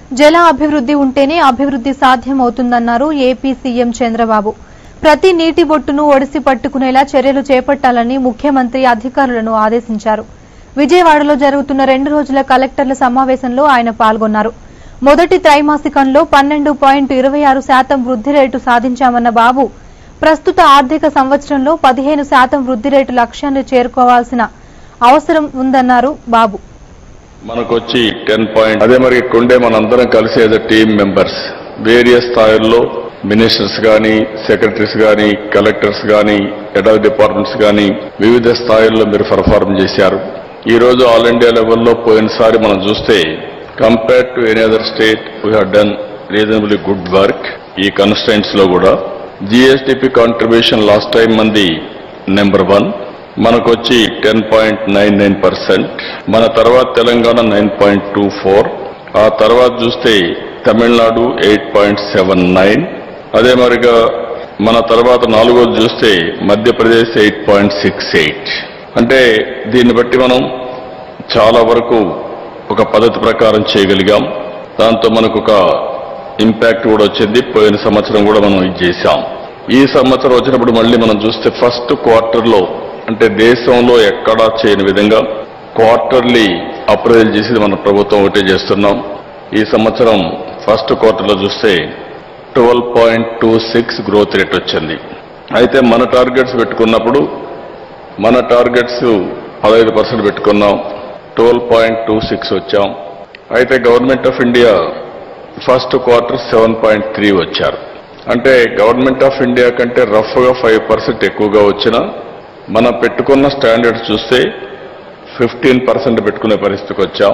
జల అభివృద్ధి ఉంటేనే అభివృద్ధి సాధ్యమవుతుందన్నారు ఏపీ సీఎం చంద్రబాబు ప్రతి నీటి బొట్టును ఒడిసి పట్టుకునేలా చర్యలు చేపట్టాలని ముఖ్యమంత్రి అధికారులను ఆదేశించారు విజయవాడలో జరుగుతున్న రెండు రోజుల కలెక్టర్ల సమావేశంలో ఆయన పాల్గొన్నారు మొదటి త్రైమాసికంలో పన్నెండు పాయింట్ ఇరవై ఆరు శాతం వృద్ధి రేటు సాధించామన్న బాబు ప్రస్తుత ఆర్థిక సంవత్సరంలో పదిహేను శాతం వృద్ధి రేటు లక్ష్యాన్ని చేరుకోవాల్సిన అవసరం ఉందన్నారు బాబు మనకు వచ్చి టెన్ పాయింట్ అదే మరి కొండే మనందరం కలిసి యాజ్ టీమ్ మెంబర్స్ వేరియస్ స్థాయిల్లో మినిస్టర్స్ కానీ సెక్రటరీస్ కానీ కలెక్టర్స్ కానీ హెడ్ ఆఫ్ డిపార్ట్మెంట్స్ కానీ వివిధ స్థాయిల్లో మీరు పర్ఫార్మ్ చేశారు ఈ రోజు ఆల్ ఇండియా లెవెల్లో పోయినసారి మనం చూస్తే compare to any other state we done reasonably good work ఈ కన్స్టెంట్స్ లో కూడా జిఎస్టిపి కాంట్రిబ్యూషన్ లాస్ట్ టైం మంది నెంబర్ వన్ మనకు వచ్చి ten point nine nine percent మన తర్వాత Telangana nine point two four ఆ తర్వాత చూస్తే Tamil Nadu eight point seven nine అదే మరిగా మన తర్వాత నాలుగోది చూస్తే Madhya Pradesh eight point six eight అంటే దీన్ని బట్టి మనం చాలా వరకు ఒక పద్ధతి ప్రకారం చేయగలిగాం దాంతో మనకు ఒక ఇంపాక్ట్ కూడా వచ్చింది పోయిన సంవత్సరం కూడా మనం ఇది చేశాం ఈ సంవత్సరం వచ్చినప్పుడు మళ్ళీ మనం చూస్తే ఫస్ట్ క్వార్టర్లో అంటే దేశంలో ఎక్కడా చేయని విధంగా క్వార్టర్లీ అప్రైజల్ చేసి మన ప్రభుత్వం ఒకటే చేస్తున్నాం ఈ సంవత్సరం ఫస్ట్ క్వార్టర్లో చూస్తే twelve point two six growth rate వచ్చింది అయితే మన టార్గెట్స్ పెట్టుకున్నప్పుడు మన టార్గెట్స్ పదహైదు పర్సెంట్ పెట్టుకున్నాం ట్వెల్వ్ పాయింట్ టూ సిక్స్ వచ్చాం అయితే government of India first quarter seven point three వచ్చారు అంటే గవర్నమెంట్ ఆఫ్ ఇండియా కంటే రఫ్గా ఫైవ్ పర్సెంట్ ఎక్కువగా వచ్చినా మనం పెట్టుకున్న స్టాండర్డ్స్ చూస్తే ఫిఫ్టీన్ పర్సెంట్ పెట్టుకునే పరిస్థితికి వచ్చాం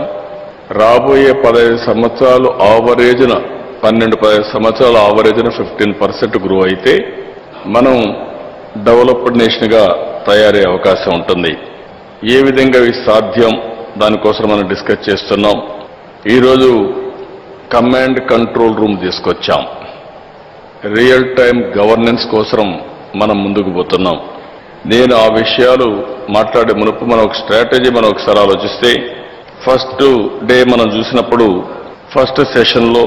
రాబోయే పదహైదు సంవత్సరాలు ఆవరేజ్న పన్నెండు పదహైదు సంవత్సరాల ఆవరేజ్న ఫిఫ్టీన్ పర్సెంట్ గ్రో అయితే మనం డెవలప్డ్ నేషన్గా తయారయ్యే అవకాశం ఉంటుంది ఏ విధంగా ఇవి సాధ్యం దానికోసం మనం డిస్కస్ చేస్తున్నాం ఈరోజు కమాండ్ కంట్రోల్ రూమ్ తీసుకొచ్చాం రియల్ టైం గవర్నెన్స్ కోసం మనం ముందుకు పోతున్నాం నేను ఆ విషయాలు మాట్లాడే మునుపు మనం ఒక స్ట్రాటజీ మనం ఒకసారి ఆలోచిస్తే ఫస్ట్ డే మనం చూసినప్పుడు ఫస్ట్ సెషన్లో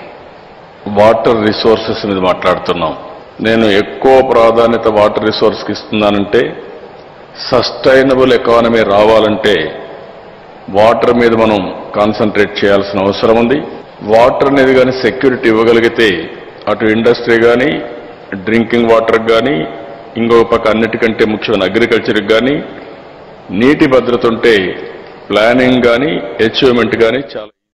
వాటర్ రిసోర్సెస్ మీద మాట్లాడుతున్నాం నేను ఎక్కువ ప్రాధాన్యత వాటర్ రిసోర్స్కి ఇస్తున్నానంటే సస్టైనబుల్ ఎకానమీ రావాలంటే వాటర్ మీద మనం కాన్సన్ట్రేట్ చేయాల్సిన అవసరం ఉంది వాటర్ అనేది కానీ సెక్యూరిటీ ఇవ్వగలిగితే అటు ఇండస్ట్రీ కానీ డ్రింకింగ్ వాటర్ కానీ ఇంకొక పక్క అన్నిటికంటే ముఖ్యమైన అగ్రికల్చర్కి కానీ నీటి భద్రత ఉంటే ప్లానింగ్ కానీ అచీవ్మెంట్ కానీ చాలా